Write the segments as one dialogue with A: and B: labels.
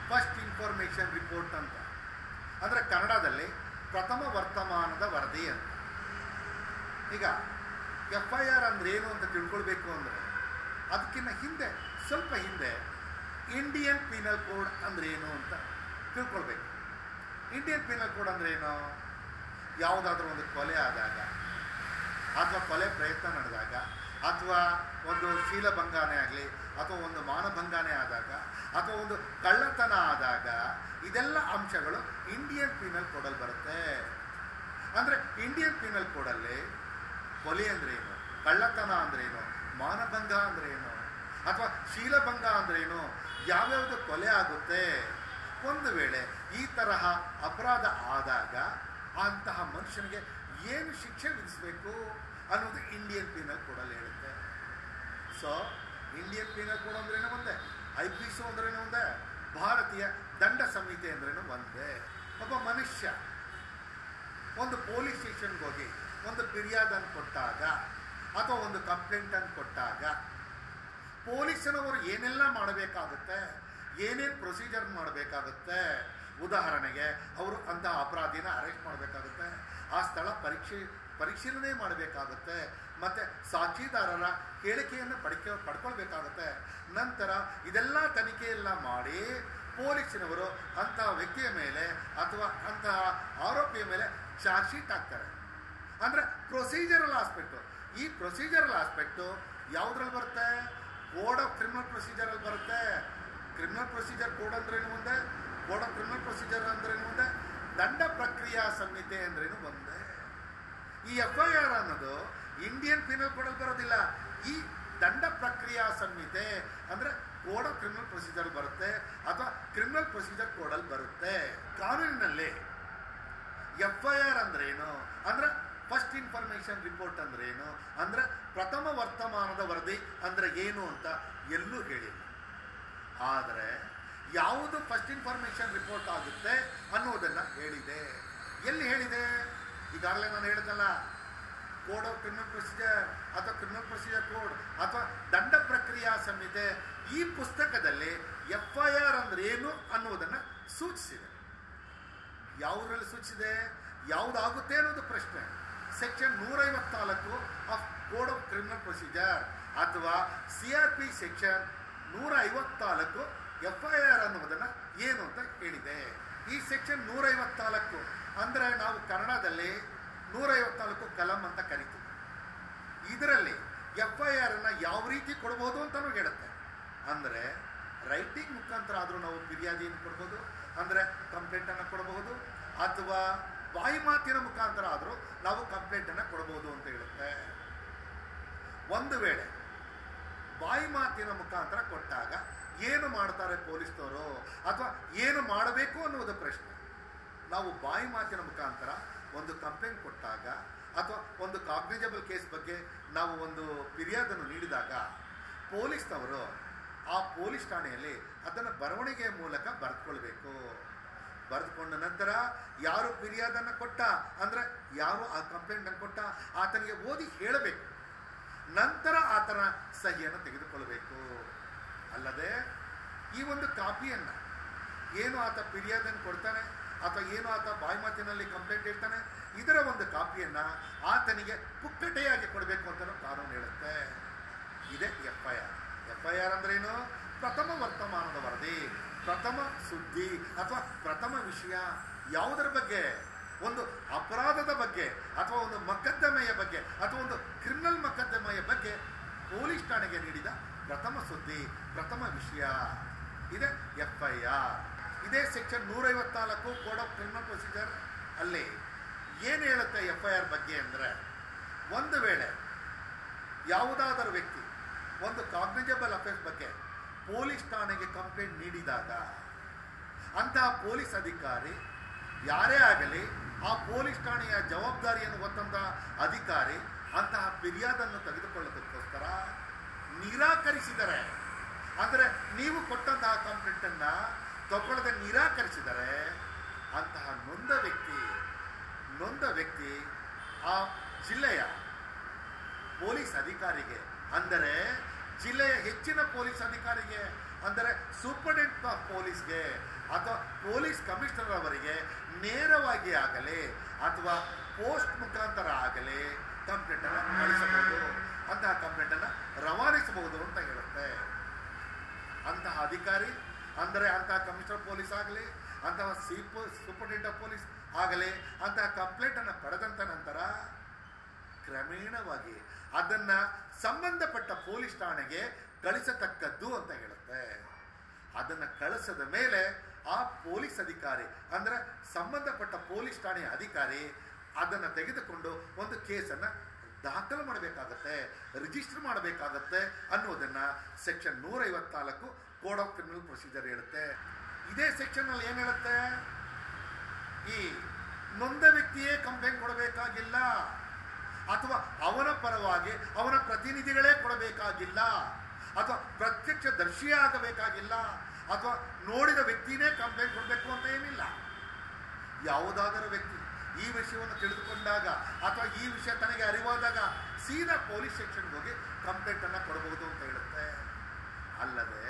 A: first information report ಅಂತ ಅಂದರೆ ಕನ್ನಡದಲ್ಲಿ ಪ್ರಥಮ ವರ್ತಮಾನದ ವರದಿ ಅಂತ ಈಗ ಎಫ್ ಐ ಆರ್ ಅಂದ್ರೆ ಏನು ಅಂತ ತಿಳ್ಕೊಳ್ಬೇಕು ಅಂದರೆ ಅದಕ್ಕಿಂತ ಹಿಂದೆ ಸ್ವಲ್ಪ ಹಿಂದೆ ಇಂಡಿಯನ್ ಪೀನಲ್ ಕೋಡ್ ಅಂದ್ರೆ ಏನು ಅಂತ ತಿಳ್ಕೊಳ್ಬೇಕು ಇಂಡಿಯನ್ ಪೀನಲ್ ಕೋಡ್ ಅಂದ್ರೆ ಏನು ಯಾವುದಾದ್ರೂ ಒಂದು ಕೊಲೆ ಆದಾಗ ಅಥವಾ ಕೊಲೆ ಪ್ರಯತ್ನ ನಡೆದಾಗ ಅಥವಾ ಒಂದು ಶೀಲಭಂಗಾನೇ ಆಗಲಿ ಅಥವಾ ಒಂದು ಮಾನಭಂಗಾನೇ ಆದಾಗ ಅಥವಾ ಒಂದು ಕಳ್ಳತನ ಆದಾಗ ಇದೆಲ್ಲ ಅಂಶಗಳು ಇಂಡಿಯನ್ ಪೀನಲ್ ಕೋಡಲ್ಲಿ ಬರುತ್ತೆ ಅಂದರೆ ಇಂಡಿಯನ್ ಪೀನಲ್ ಕೋಡಲ್ಲಿ ಕೊಲೆ ಅಂದ್ರೆ ಏನು ಕಳ್ಳತನ ಅಂದ್ರೆ ಏನು ಮಾನಭಂಗ ಅಂದ್ರೆ ಏನು ಅಥವಾ ಶೀಲಭಂಗ ಅಂದ್ರೆ ಏನು ಯಾವ್ಯಾವುದು ಕೊಲೆ ಆಗುತ್ತೆ ಒಂದು ವೇಳೆ ಈ ತರಹ ಅಪರಾಧ ಆದಾಗ ಅಂತಹ ಮನುಷ್ಯನಿಗೆ ಏನು ಶಿಕ್ಷೆ ವಿಧಿಸಬೇಕು ಅನ್ನೋದು ಇಂಡಿಯನ್ ಪೀನಲ್ ಕೋಡಲ್ಲಿ ಹೇಳುತ್ತೆ ಸೊ ಇಂಡಿಯನ್ ಪೀನಲ್ ಕೋಡ್ ಅಂದ್ರೇನು ಒಂದೇ ಐ ಪಿ ಸಿ ಅಂದ್ರೇನು ಒಂದೇ ಭಾರತೀಯ ದಂಡ ಸಂಹಿತೆ ಅಂದ್ರೇನು ಒಂದೇ ಒಬ್ಬ ಮನುಷ್ಯ ಒಂದು ಪೊಲೀಸ್ ಸ್ಟೇಷನ್ಗೆ ಹೋಗಿ ಒಂದು ಫಿರ್ಯಾದನ್ನು ಕೊಟ್ಟಾಗ ಅಥವಾ ಒಂದು ಕಂಪ್ಲೇಂಟನ್ನು ಕೊಟ್ಟಾಗ ಪೊಲೀಸನವರು ಏನೆಲ್ಲ ಮಾಡಬೇಕಾಗುತ್ತೆ ಏನೇನು ಪ್ರೊಸೀಜರ್ ಮಾಡಬೇಕಾಗುತ್ತೆ ಉದಾಹರಣೆಗೆ ಅವರು ಅಂತಹ ಅಪರಾಧಿನ ಅರೆಸ್ಟ್ ಮಾಡಬೇಕಾಗುತ್ತೆ ಆ ಸ್ಥಳ ಪರೀಕ್ಷೆ ಪರಿಶೀಲನೆ ಮಾಡಬೇಕಾಗುತ್ತೆ ಮತ್ತು ಸಾಕ್ಷಿದಾರರ ಹೇಳಿಕೆಯನ್ನು ಪಡ್ಕೊ ಪಡ್ಕೊಳ್ಬೇಕಾಗುತ್ತೆ ನಂತರ ಇದೆಲ್ಲ ತನಿಖೆ ಎಲ್ಲ ಮಾಡಿ ಪೊಲೀಸಿನವರು ಅಂತಹ ವ್ಯಕ್ತಿಯ ಮೇಲೆ ಅಥವಾ ಅಂತಹ ಆರೋಪಿಯ ಮೇಲೆ ಚಾರ್ಜ್ ಶೀಟ್ ಹಾಕ್ತಾರೆ ಅಂದರೆ ಪ್ರೊಸೀಜರಲ್ ಆಸ್ಪೆಕ್ಟು ಈ ಪ್ರೊಸೀಜರಲ್ ಆಸ್ಪೆಕ್ಟು ಯಾವುದ್ರಲ್ಲಿ ಬರುತ್ತೆ ಕೋಡ್ ಆಫ್ ಕ್ರಿಮಿನಲ್ ಪ್ರೊಸೀಜರಲ್ಲಿ ಬರುತ್ತೆ ಕ್ರಿಮಿನಲ್ ಪ್ರೊಸೀಜರ್ ಕೋಡ್ ಅಂದ್ರೇನು ಒಂದೇ ಕೋಡ್ ಆಫ್ ಕ್ರಿಮಿನಲ್ ಪ್ರೊಸೀಜರ್ ಅಂದ್ರೇನು ಒಂದೇ ದಂಡ ಪ್ರಕ್ರಿಯಾ ಸಂಹಿತೆ ಅಂದ್ರೇನು ಒಂದೇ ಈ ಎಫ್ ಐ ಆರ್ ಅನ್ನೋದು ಇಂಡಿಯನ್ ಪೀನಲ್ ಕೋಡಲ್ಲಿ ಬರೋದಿಲ್ಲ ಈ ದಂಡ ಪ್ರಕ್ರಿಯಾ ಸಂಹಿತೆ ಅಂದರೆ ಕೋಡ್ ಆಫ್ ಕ್ರಿಮಿನಲ್ ಪ್ರೊಸೀಜರ್ ಬರುತ್ತೆ ಅಥವಾ ಕ್ರಿಮಿನಲ್ ಪ್ರೊಸೀಜರ್ ಕೋಡಲ್ಲಿ ಬರುತ್ತೆ ಕಾನೂನಿನಲ್ಲಿ ಎಫ್ ಐ ಆರ್ ಅಂದ್ರೆ ಏನು ಅಂದ್ರೆ ಫಸ್ಟ್ ಇನ್ಫಾರ್ಮೇಶನ್ ರಿಪೋರ್ಟ್ ಅಂದ್ರೆ ಏನು ಅಂದ್ರೆ ಪ್ರಥಮ ವರ್ತಮಾನದ ವರದಿ ಅಂದ್ರೆ ಏನು ಅಂತ ಎಲ್ಲೂ ಹೇಳಿಲ್ಲ ಆದರೆ ಯಾವುದು ಫಸ್ಟ್ ಇನ್ಫಾರ್ಮೇಶನ್ ರಿಪೋರ್ಟ್ ಆಗುತ್ತೆ ಅನ್ನೋದನ್ನ ಹೇಳಿದೆ ಎಲ್ಲಿ ಹೇಳಿದೆ ಈಗಾಗಲೇ ನಾನು ಹೇಳಿದಲ್ಲ ಕೋಡ್ ಆಫ್ ಕ್ರಿಮಿನಲ್ ಪ್ರೊಸೀಜರ್ ಅಥವಾ ಕ್ರಿಮಿನಲ್ ಪ್ರೊಸೀಜರ್ ಕೋಡ್ ಅಥವಾ ದಂಡ ಪ್ರಕ್ರಿಯಾ ಸಂಹಿತೆ ಈ ಪುಸ್ತಕದಲ್ಲಿ ಎಫ್ ಐ ಆರ್ ಅಂದ್ರೆ ಏನು ಅನ್ನೋದನ್ನ ಸೂಚಿಸಿದೆ ಯಾವುದ್ರಲ್ಲಿ ಸೂಚಿಸಿದೆ ಯಾವುದಾಗುತ್ತೆ ಅನ್ನೋದು ಪ್ರಶ್ನೆ ಸೆಕ್ಷನ್ ನೂರೈವತ್ನಾಲ್ಕು of code of criminal procedure ಅಥವಾ ಸಿ ಆರ್ ಪಿ ಸೆಕ್ಷನ್ ನೂರ ಐವತ್ನಾಲ್ಕು ಎಫ್ ಐ ಆರ್ ಅನ್ನುವುದನ್ನು ಏನು ಅಂತ ಹೇಳಿದೆ ಈ ಸೆಕ್ಷನ್ ನೂರೈವತ್ನಾಲ್ಕು ಅಂದರೆ ನಾವು ಕನ್ನಡದಲ್ಲಿ ನೂರೈವತ್ನಾಲ್ಕು ಕಲಂ ಅಂತ ಕರಿತೀವಿ ಇದರಲ್ಲಿ ಎಫ್ ಐ ಆರ್ ಅನ್ನ ಯಾವ ರೀತಿ ಕೊಡ್ಬೋದು ಅಂತಲೂ ಹೇಳುತ್ತೆ ಅಂದರೆ ರೈಟಿಂಗ್ ಮುಖಾಂತರ ಆದರೂ ನಾವು ಫಿರ್ಯಾದಿಯನ್ನು ಕೊಡ್ಬೋದು ಅಂದರೆ ಕಂಪ್ಲೇಂಟನ್ನು ಕೊಡಬಹುದು ಅಥವಾ ಬಾಯಿ ಮಾತಿನ ಮುಖಾಂತರ ಆದರೂ ನಾವು ಕಂಪ್ಲೇಂಟನ್ನು ಕೊಡಬಹುದು ಅಂತ ಹೇಳುತ್ತೆ ಒಂದು ವೇಳೆ ಬಾಯಿ ಮಾತಿನ ಮುಖಾಂತರ ಕೊಟ್ಟಾಗ ಏನು ಮಾಡ್ತಾರೆ ಪೊಲೀಸ್ನವರು ಅಥವಾ ಏನು ಮಾಡಬೇಕು ಅನ್ನೋದು ಪ್ರಶ್ನೆ ನಾವು ಬಾಯಿ ಮಾತಿನ ಮುಖಾಂತರ ಒಂದು ಕಂಪ್ಲೇಂಟ್ ಕೊಟ್ಟಾಗ ಅಥವಾ ಒಂದು ಕಾಗ್ನಿಜಬಲ್ ಕೇಸ್ ಬಗ್ಗೆ ನಾವು ಒಂದು ಫಿರ್ಯಾದನ್ನು ನೀಡಿದಾಗ ಪೊಲೀಸ್ನವರು ಆ ಪೊಲೀಸ್ ಠಾಣೆಯಲ್ಲಿ ಅದನ್ನು ಬರವಣಿಗೆಯ ಮೂಲಕ ಬರೆದುಕೊಳ್ಬೇಕು ಬರೆದುಕೊಂಡ ನಂತರ ಯಾರು ಫಿರ್ಯಾದನ್ನು ಕೊಟ್ಟ ಅಂದರೆ ಯಾರು ಆ ಕಂಪ್ಲೇಂಟನ್ನು ಕೊಟ್ಟ ಆತನಿಗೆ ಓದಿ ಹೇಳಬೇಕು ನಂತರ ಆತನ ಸಹಿಯನ್ನು ತೆಗೆದುಕೊಳ್ಬೇಕು ಅಲ್ಲದೆ ಈ ಒಂದು ಕಾಪಿಯನ್ನು ಏನು ಆತ ಫಿರ್ಯಾದನ್ನು ಕೊಡ್ತಾನೆ ಅಥವಾ ಏನು ಆತ ಬಾಯಿ ಮಾತಿನಲ್ಲಿ ಕಂಪ್ಲೇಂಟ್ ಇಡ್ತಾನೆ ಇದರ ಒಂದು ಕಾಪಿಯನ್ನು ಆತನಿಗೆ ಪುಕ್ಕಟೆಯಾಗಿ ಕೊಡಬೇಕು ಅಂತ ಕಾನೂನು ಹೇಳುತ್ತೆ ಇದೇ F I R F I R ಅಂದ್ರೇನು ಪ್ರಥಮ ವರ್ತಮಾನದ ವರದಿ ಪ್ರಥಮ ಸುದ್ದಿ ಅಥವಾ ಪ್ರಥಮ ವಿಷಯ ಯಾವುದರ ಬಗ್ಗೆ ಒಂದು ಅಪರಾಧದ ಬಗ್ಗೆ ಅಥವಾ ಒಂದು ಮೊಕದ್ದಮೆಯ ಬಗ್ಗೆ ಅಥವಾ ಒಂದು ಕ್ರಿಮಿನಲ್ ಮೊಕದ್ದಮೆಯ ಬಗ್ಗೆ ಪೊಲೀಸ್ ಠಾಣೆಗೆ ನೀಡಿದ ಪ್ರಥಮ ಸುದ್ದಿ ಪ್ರಥಮ ವಿಷಯ ಇದೆ ಎಫ್ ಐ ಆರ್ ಇದೇ ಸೆಕ್ಷನ್ ನೂರೈವತ್ನಾಲ್ಕು ಕೋಡ್ ಆಫ್ ಕ್ರಿಮಿನಲ್ ಪ್ರೊಸೀಜರ್ ಅಲ್ಲಿ ಏನು ಹೇಳುತ್ತೆ ಎಫ್ ಐ ಆರ್ ಬಗ್ಗೆ ಅಂದರೆ ಒಂದು ವೇಳೆ ಯಾವುದಾದರೂ ವ್ಯಕ್ತಿ ಒಂದು ಕಾಗ್ನಿಜಬಲ್ ಅಫೇರ್ಸ್ ಬಗ್ಗೆ ಪೊಲೀಸ್ ಠಾಣೆಗೆ ಕಂಪ್ಲೇಂಟ್ ನೀಡಿದಾಗ ಅಂತಹ ಪೊಲೀಸ್ ಅಧಿಕಾರಿ ಯಾರೇ ಆಗಲಿ ಆ ಪೊಲೀಸ್ ಠಾಣೆಯ ಜವಾಬ್ದಾರಿಯನ್ನು ಹೊತ್ತಂತ ಅಧಿಕಾರಿ ಅಂತಹ ಫಿರ್ಯಾದನ್ನು ತೆಗೆದುಕೊಳ್ಳೋದಕ್ಕೋಸ್ಕರ ನಿರಾಕರಿಸಿದರೆ ಅಂದರೆ ನೀವು ಕೊಟ್ಟಂತಹ ಕಂಪ್ಲೇಂಟನ್ನು ತಗೊಳ್ಳದೆ ನಿರಾಕರಿಸಿದರೆ ಅಂತಹ ನೊಂದ ವ್ಯಕ್ತಿ ನೊಂದ ವ್ಯಕ್ತಿ ಆ ಜಿಲ್ಲೆಯ ಪೊಲೀಸ್ ಅಧಿಕಾರಿಗೆ ಅಂದರೆ ಜಿಲ್ಲೆಯ ಹೆಚ್ಚಿನ ಪೊಲೀಸ್ ಅಧಿಕಾರಿಗೆ ಅಂದರೆ ಸೂಪರಿಂಟೆಂಡೆಂಟ್ ಆಫ್ ಪೊಲೀಸ್ಗೆ ಅಥವಾ ಪೊಲೀಸ್ ಕಮಿಷನರ್ ಅವರಿಗೆ ನೇರವಾಗಿ ಆಗಲಿ ಅಥವಾ ಪೋಸ್ಟ್ ಮುಖಾಂತರ ಆಗಲಿ ಕಂಪ್ಲೇಂಟನ್ನು ಕಳಿಸಬಹುದು ಅಂತಹ ಕಂಪ್ಲೇಂಟನ್ನು ರವಾನಿಸಬಹುದು ಅಂತ ಹೇಳುತ್ತೆ ಅಂತಹ ಅಧಿಕಾರಿ ಅಂದರೆ ಅಂತಹ ಕಮಿಷನರ್ ಪೊಲೀಸ್ ಆಗಲಿ ಅಂತಹ ಸೀಪ ಸೂಪರಿಂಟೆಂಡೆಂಟ್ ಆಫ್ ಪೊಲೀಸ್ ಆಗಲಿ ಅಂತಹ ಕಂಪ್ಲೇಂಟನ್ನು ಪಡೆದಂಥ ನಂತರ ಕ್ರಮೇಣವಾಗಿ ಅದನ್ನು ಸಂಬಂಧಪಟ್ಟ ಪೊಲೀಸ್ ಠಾಣೆಗೆ ಕಳಿಸತಕ್ಕದ್ದು ಅಂತ ಹೇಳುತ್ತೆ ಅದನ್ನು ಕಳಿಸದ ಮೇಲೆ ಆ ಪೊಲೀಸ್ ಅಧಿಕಾರಿ ಅಂದರೆ ಸಂಬಂಧಪಟ್ಟ ಪೊಲೀಸ್ ಠಾಣೆಯ ಅಧಿಕಾರಿ ಅದನ್ನು ತೆಗೆದುಕೊಂಡು ಒಂದು ಕೇಸನ್ನು ದಾಖಲು ಮಾಡಬೇಕಾಗತ್ತೆ ರಿಜಿಸ್ಟರ್ ಮಾಡಬೇಕಾಗತ್ತೆ ಅನ್ನೋದನ್ನು ಸೆಕ್ಷನ್ ನೂರೈವತ್ನಾಲ್ಕು ಕೋಡ್ ಆಫ್ ಕ್ರಿಮಿನಲ್ ಪ್ರೊಸೀಜರ್ ಹೇಳುತ್ತೆ ಇದೇ ಸೆಕ್ಷನ್ನಲ್ಲಿ ಏನು ಹೇಳುತ್ತೆ ಈ ನೊಂದ ವ್ಯಕ್ತಿಯೇ ಕಂಪ್ಲೇಂಟ್ ಕೊಡಬೇಕಾಗಿಲ್ಲ ಅಥವಾ ಅವನ ಪರವಾಗಿ ಅವನ ಪ್ರತಿನಿಧಿಗಳೇ ಕೊಡಬೇಕಾಗಿಲ್ಲ ಅಥವಾ ಪ್ರತ್ಯಕ್ಷ ದರ್ಶಿಯೇ ಆಗಬೇಕಾಗಿಲ್ಲ ಅಥವಾ ನೋಡಿದ ವ್ಯಕ್ತಿನೇ ಕಂಪ್ಲೇಂಟ್ ಕೊಡಬೇಕು ಅಂತ ಏನಿಲ್ಲ ಯಾವುದಾದರೂ ವ್ಯಕ್ತಿ ಈ ವಿಷಯವನ್ನು ತಿಳಿದುಕೊಂಡಾಗ ಅಥವಾ ಈ ವಿಷಯ ತನಗೆ ಅರಿವಾದಾಗ ಸೀದಾ ಪೊಲೀಸ್ ಸ್ಟೇಷನ್ಗೆ ಹೋಗಿ ಕಂಪ್ಲೇಂಟನ್ನು ಕೊಡಬಹುದು ಅಂತ ಹೇಳುತ್ತೆ ಅಲ್ಲದೆ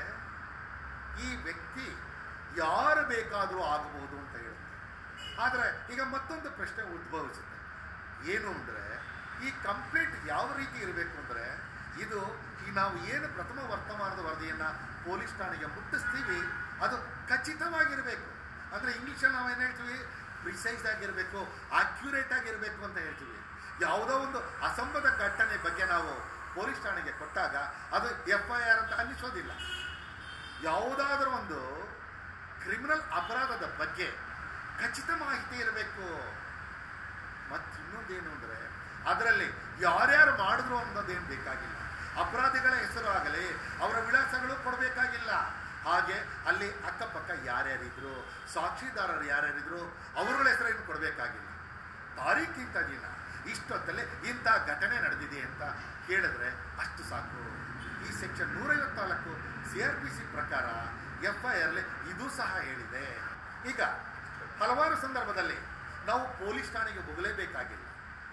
A: ಈ ವ್ಯಕ್ತಿ ಯಾರು ಬೇಕಾದರೂ ಆಗಬಹುದು ಅಂತ ಹೇಳುತ್ತೆ ಆದರೆ ಈಗ ಮತ್ತೊಂದು ಪ್ರಶ್ನೆ ಉದ್ಭವಿಸುತ್ತೆ ಏನು ಅಂದರೆ ಈ ಕಂಪ್ಲೇಂಟ್ ಯಾವ ರೀತಿ ಇರಬೇಕು ಅಂದರೆ ಇದು ಈ ನಾವು ಏನು ಪ್ರಥಮ ವರ್ತಮಾನದ ವರದಿಯನ್ನು ಪೊಲೀಸ್ ಠಾಣೆಗೆ ಮುಟ್ಟಿಸ್ತೀವಿ ಅದು ಖಚಿತವಾಗಿರಬೇಕು ಅಂದರೆ ಇಂಗ್ಲೀಷಲ್ಲಿ ನಾವು ಏನು ಹೇಳ್ತೀವಿ ಪ್ರಿಸೈಸ್ ಆಗಿರಬೇಕು ಅಕ್ಯುರೇಟ್ ಆಗಿರಬೇಕು ಅಂತ ಹೇಳ್ತೀವಿ ಯಾವುದೋ ಒಂದು ಅಸಂಬದ್ಧ ಘಟನೆ ಬಗ್ಗೆ ನಾವು ಪೊಲೀಸ್ ಠಾಣೆಗೆ ಕೊಟ್ಟಾಗ ಅದು ಎಫ್ ಐ ಆರ್ ಅಂತ ಅನ್ನಿಸೋದಿಲ್ಲ ಯಾವುದಾದ್ರೂ ಒಂದು ಕ್ರಿಮಿನಲ್ ಅಪರಾಧದ ಬಗ್ಗೆ ಖಚಿತ ಮಾಹಿತಿ ಇರಬೇಕು ಮತ್ತು ಇನ್ನೊಂದೇನು ಅಂದರೆ ಅದರಲ್ಲಿ ಯಾರ್ಯಾರು ಮಾಡಿದ್ರು ಅನ್ನೋದೇನು ಬೇಕಾಗಿಲ್ಲ ಅಪರಾಧಿಗಳ ಹೆಸರು ಆಗಲಿ ಅವರ ವಿಳಾಸಗಳು ಕೊಡಬೇಕಾಗಿಲ್ಲ ಹಾಗೆ ಅಲ್ಲಿ ಅಕ್ಕಪಕ್ಕ ಯಾರ್ಯಾರಿದ್ರು ಸಾಕ್ಷಿದಾರರು ಯಾರ್ಯಾರಿದ್ರು ಅವರುಗಳ ಹೆಸರೇನು ಕೊಡಬೇಕಾಗಿಲ್ಲ ತಾರೀಕಿಂತ ದಿನ ಇಷ್ಟೊತ್ತಲ್ಲಿ ಇಂಥ ಘಟನೆ ನಡೆದಿದೆ ಅಂತ ಹೇಳಿದ್ರೆ ಅಷ್ಟು ಸಾಕು ಈ ಸೆಕ್ಷನ್ ನೂರೈವತ್ನಾಲ್ಕು ಸಿ ಆರ್ ಪಿ ಸಿ ಪ್ರಕಾರ ಎಫ್ ಐ ಆರ್ಲಿ ಇದು ಸಹ ಹೇಳಿದೆ ಈಗ ಹಲವಾರು ಸಂದರ್ಭದಲ್ಲಿ ನಾವು ಪೊಲೀಸ್ ಠಾಣೆಗೆ ಹೋಗಲೇಬೇಕಾಗಿಲ್ಲ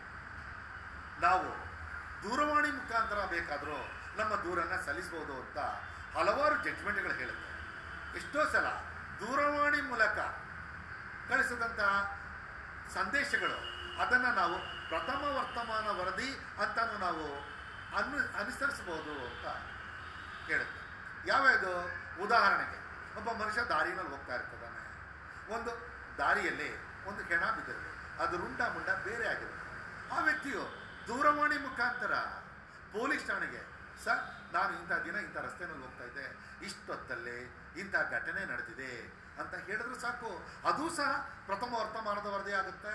A: ನಾವು ದೂರವಾಣಿ ಮುಖಾಂತರ ಬೇಕಾದರೂ ನಮ್ಮ ದೂರನ್ನು ಸಲ್ಲಿಸ್ಬೋದು ಅಂತ ಹಲವಾರು ಜಡ್ಜ್ಮೆಂಟ್ಗಳು ಹೇಳುತ್ತೆ ಎಷ್ಟೋ ಸಲ ದೂರವಾಣಿ ಮೂಲಕ ಕಳಿಸಿದಂತಹ ಸಂದೇಶಗಳು ಅದನ್ನು ನಾವು ಪ್ರಥಮ ವರ್ತಮಾನ ವರದಿ ಅಂತಾನು ನಾವು ಅನು ಅನುಸರಿಸ್ಬೋದು ಅಂತ ಹೇಳುತ್ತೆ ಯಾವ್ಯಾವುದು ಉದಾಹರಣೆಗೆ ಒಬ್ಬ ಮನುಷ್ಯ ದಾರಿನಲ್ಲಿ ಹೋಗ್ತಾ ಇರ್ತದಾನೆ ಒಂದು ದಾರಿಯಲ್ಲಿ ಒಂದು ಹೆಣ ಬಿದ್ದಿರುತ್ತೆ ಅದು ರುಂಡ ಮುಂಡ ಬೇರೆ ಆಗಿರುತ್ತೆ ಆ ವ್ಯಕ್ತಿಯು ದೂರವಾಣಿ ಮುಖಾಂತರ ಪೊಲೀಸ್ ಠಾಣೆಗೆ ಸರ್ ನಾನು ಇಂಥ ದಿನ ಇಂಥ ರಸ್ತೆನಲ್ಲಿ ಹೋಗ್ತಾ ಇದ್ದೆ ಇಷ್ಟೊತ್ತಲ್ಲಿ ಇಂಥ ಘಟನೆ ನಡೆದಿದೆ ಅಂತ ಹೇಳಿದ್ರೆ ಸಾಕು ಅದು ಸಹ ಪ್ರಥಮ ವರ್ತಮಾನದ ವರದಿ ಆಗುತ್ತೆ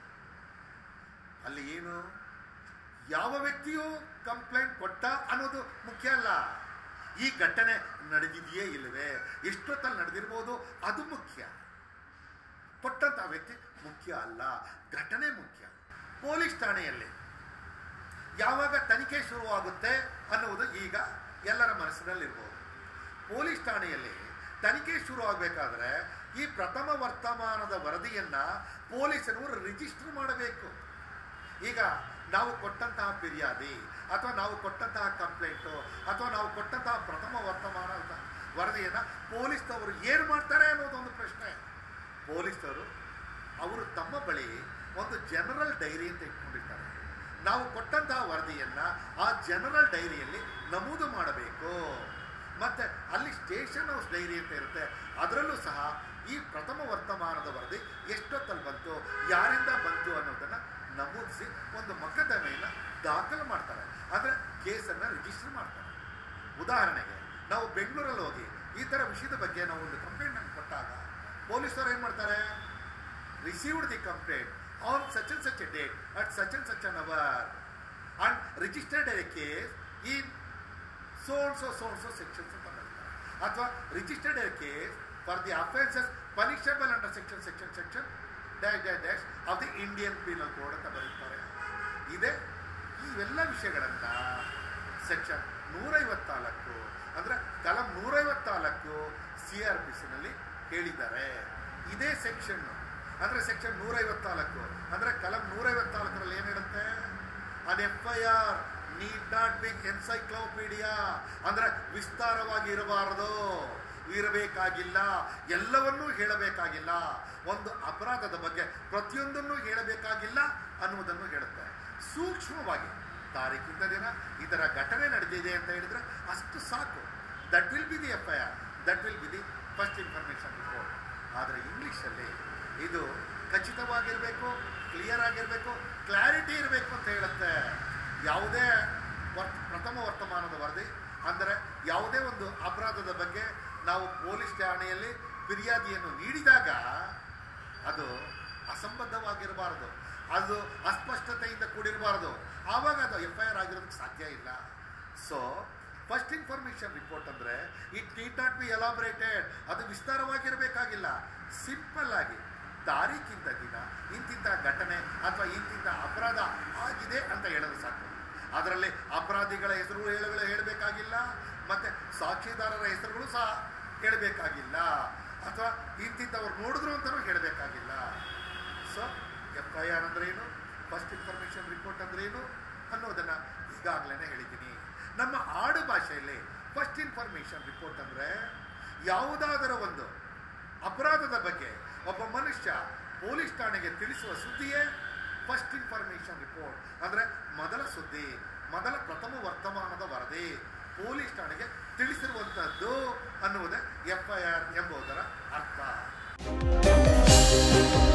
A: ಅಲ್ಲಿ ಏನು ಯಾವ ವ್ಯಕ್ತಿಯು ಕಂಪ್ಲೇಂಟ್ ಕೊಟ್ಟ ಅನ್ನೋದು ಮುಖ್ಯ ಅಲ್ಲ ಈ ಘಟನೆ ನಡೆದಿದೆಯೇ ಇಲ್ಲವೇ ಎಷ್ಟೊತ್ತಲ್ಲಿ ನಡೆದಿರ್ಬೋದು ಅದು ಮುಖ್ಯ ಕೊಟ್ಟಂತ ವ್ಯಕ್ತಿ ಮುಖ್ಯ ಅಲ್ಲ ಘಟನೆ ಮುಖ್ಯ ಪೊಲೀಸ್ ಠಾಣೆಯಲ್ಲಿ ಯಾವಾಗ ತನಿಖೆ ಶುರುವಾಗುತ್ತೆ ಅನ್ನುವುದು ಈಗ ಎಲ್ಲರ ಮನಸ್ಸಿನಲ್ಲಿರ್ಬೋದು ಪೊಲೀಸ್ ಠಾಣೆಯಲ್ಲಿ ತನಿಖೆ ಶುರು ಆಗಬೇಕಾದ್ರೆ ಈ ಪ್ರಥಮ ವರ್ತಮಾನದ ವರದಿಯನ್ನು ಪೊಲೀಸರು ರಿಜಿಸ್ಟರ್ ಮಾಡಬೇಕು ಈಗ ನಾವು ಕೊಟ್ಟಂತಹ ಫಿರ್ಯಾದಿ ಅಥವಾ ನಾವು ಕೊಟ್ಟಂತಹ ಕಂಪ್ಲೇಂಟು ಅಥವಾ ನಾವು ಕೊಟ್ಟಂತಹ ಪ್ರಥಮ ವರ್ತಮಾನದ ವರದಿಯನ್ನು ಪೊಲೀಸ್ನವರು ಏನು ಮಾಡ್ತಾರೆ ಅನ್ನೋದೊಂದು ಪ್ರಶ್ನೆ ಪೊಲೀಸರು ಅವರು ತಮ್ಮ ಬಳಿ ಒಂದು ಜನರಲ್ ಡೈರಿ ಅಂತ ಇಟ್ಕೊಂಡಿರ್ತಾರೆ ನಾವು ಕೊಟ್ಟಂತಹ ವರದಿಯನ್ನು ಆ ಜನರಲ್ ಡೈರಿಯಲ್ಲಿ ನಮೂದು ಮಾಡಬೇಕು ಮತ್ತು ಅಲ್ಲಿ ಸ್ಟೇಷನ್ ಹೌಸ್ ಡೈರಿ ಅಂತ ಇರುತ್ತೆ ಅದರಲ್ಲೂ ಸಹ ಈ ಪ್ರಥಮ ವರ್ತಮಾನದ ವರದಿ ಎಷ್ಟೊತ್ತಲ್ಲಿ ಬಂತು ಯಾರಿಂದ ಬಂತು ಅನ್ನೋದನ್ನು ನಮೂದಿಸಿ ಒಂದು ಮೊಕದ್ದಮೆಯನ್ನು ದಾಖಲು ಮಾಡ್ತಾರೆ ಅಂದರೆ ಕೇಸನ್ನು ರಿಜಿಸ್ಟರ್ ಮಾಡ್ತಾರೆ ಉದಾಹರಣೆಗೆ ನಾವು ಬೆಂಗಳೂರಲ್ಲಿ ಹೋಗಿ ಈ ಥರ ವಿಷಯದ ಬಗ್ಗೆ ನಾವು ಒಂದು ಕಂಪ್ಲೇಂಟನ್ನು ಕೊಟ್ಟಾಗ ಪೊಲೀಸರು ಏನು ಮಾಡ್ತಾರೆ received the complaint on such and such a date at such and such an hour and registered a case in so and so so and so sections ಅಂತ ಬರೀತಾರೆ ಅಥವಾ registered a case for the offences punishable under section section section dash dash dash of the Indian penal code ಅಂತ ಬರೀತಾರೆ ಇದೆ ಇವೆಲ್ಲ ವಿಷಯಗಳನ್ನು section ನೂರೈವತ್ನಾಲ್ಕು ಅಂದರೆ ಕಲಂ ನೂರೈವತ್ನಾಲ್ಕು ಸಿ ಆರ್ ಪಿ ಸಿನಲ್ಲಿ ಹೇಳಿದ್ದಾರೆ ಇದೇ ಸೆಕ್ಷನ್ ಅಂದರೆ ಸೆಕ್ಷನ್ ನೂರೈವತ್ನಾಲ್ಕು ಅಂದರೆ ಕಲಂ ನೂರೈವತ್ನಾಲ್ಕರಲ್ಲಿ ಏನು ಹೇಳುತ್ತೆ an F I R need not be encyclopedia ಅಂದ್ರೆ ವಿಸ್ತಾರವಾಗಿ ಇರಬಾರದು ಇರಬೇಕಾಗಿಲ್ಲ ಎಲ್ಲವನ್ನೂ ಹೇಳಬೇಕಾಗಿಲ್ಲ ಒಂದು ಅಪರಾಧದ ಬಗ್ಗೆ ಪ್ರತಿಯೊಂದನ್ನು ಹೇಳಬೇಕಾಗಿಲ್ಲ ಅನ್ನುವುದನ್ನು ಹೇಳುತ್ತೆ ಸೂಕ್ಷ್ಮವಾಗಿ ತಾರೀಕಿಂದ ದಿನ ಈ ಥರ ಘಟನೆ ನಡೆದಿದೆ ಅಂತ ಹೇಳಿದ್ರೆ ಅಷ್ಟು ಸಾಕು that will be the F I R that will be the first information report ಆದರೆ ಇಂಗ್ಲೀಷಲ್ಲಿ ಇದು ಖಚಿತವಾಗಿರಬೇಕು ಕ್ಲಿಯರ್ ಆಗಿರಬೇಕು ಕ್ಲಾರಿಟಿ ಇರಬೇಕು ಅಂತ ಹೇಳುತ್ತೆ ಯಾವುದೇ ವರ್ ಪ್ರಥಮ ವರ್ತಮಾನದ ವರದಿ ಅಂದರೆ ಯಾವುದೇ ಒಂದು ಅಪರಾಧದ ಬಗ್ಗೆ ನಾವು ಪೊಲೀಸ್ ಠಾಣೆಯಲ್ಲಿ ಫಿರ್ಯಾದಿಯನ್ನು ನೀಡಿದಾಗ ಅದು ಅಸಂಬದ್ಧವಾಗಿರಬಾರದು ಅದು ಅಸ್ಪಷ್ಟತೆಯಿಂದ ಕೂಡಿರಬಾರದು ಆವಾಗ ಅದು ಎಫ್ ಐ ಆರ್ ಆಗಿರೋದಕ್ಕೆ ಸಾಧ್ಯ ಇಲ್ಲ ಸೊ ಫಸ್ಟ್ ಇನ್ಫಾರ್ಮೇಷನ್ ರಿಪೋರ್ಟ್ ಅಂದರೆ it need not be elaborated ಅದು ವಿಸ್ತಾರವಾಗಿರಬೇಕಾಗಿಲ್ಲ ಸಿಂಪಲ್ ಆಗಿ ತಾರೀಕಿಂತ ದಿನ ಇಂತಿಂಥ ಘಟನೆ ಅಥವಾ ಇಂತಿಂಥ ಅಪರಾಧ ಆಗಿದೆ ಅಂತ ಹೇಳೋದು ಸಾಕು ಅದರಲ್ಲಿ ಅಪರಾಧಿಗಳ ಹೆಸರು ಹೇಳುಗಳು ಹೇಳಬೇಕಾಗಿಲ್ಲ ಮತ್ತೆ ಸಾಕ್ಷಿದಾರರ ಹೆಸರುಗಳು ಸಹ ಹೇಳಬೇಕಾಗಿಲ್ಲ ಅಥವಾ ಇಂತಿಂಥವ್ರು ನೋಡಿದ್ರು ಅಂತಲೂ ಹೇಳಬೇಕಾಗಿಲ್ಲ ಸೊ ಎಫ್ ಐ ಆರ್ ಅಂದ್ರೆ ಏನು ಫಸ್ಟ್ ಇನ್ಫಾರ್ಮೇಷನ್ ರಿಪೋರ್ಟ್ ಅಂದ್ರೆ ಏನು ಅನ್ನೋದನ್ನ ಈಗಾಗಲೇ ಹೇಳಿದ್ದೀನಿ ನಮ್ಮ ಆಡು ಭಾಷೆಯಲ್ಲಿ ಫಸ್ಟ್ ಇನ್ಫಾರ್ಮೇಷನ್ ರಿಪೋರ್ಟ್ ಅಂದ್ರೆ ಯಾವುದಾದರ ಒಂದು ಅಪರಾಧದ ಬಗ್ಗೆ ಒಬ್ಬ ಮನುಷ್ಯ ಪೊಲೀಸ್ ಠಾಣೆಗೆ ತಿಳಿಸುವ ಸುದ್ದಿಯೇ ಫಸ್ಟ್ ಇನ್ಫಾರ್ಮೇಷನ್ ರಿಪೋರ್ಟ್ ಅಂದ್ರೆ ಮೊದಲ ಸುದ್ದಿ ಮೊದಲ ಪ್ರಥಮ ವರ್ತಮಾನದ ವರದಿ ಪೊಲೀಸ್ ಠಾಣೆಗೆ ತಿಳಿಸಿರುವಂತಹದ್ದು ಅನ್ನುವುದೇ ಎಫ್ ಐ ಆರ್ ಎಂಬುದರ ಅರ್ಥ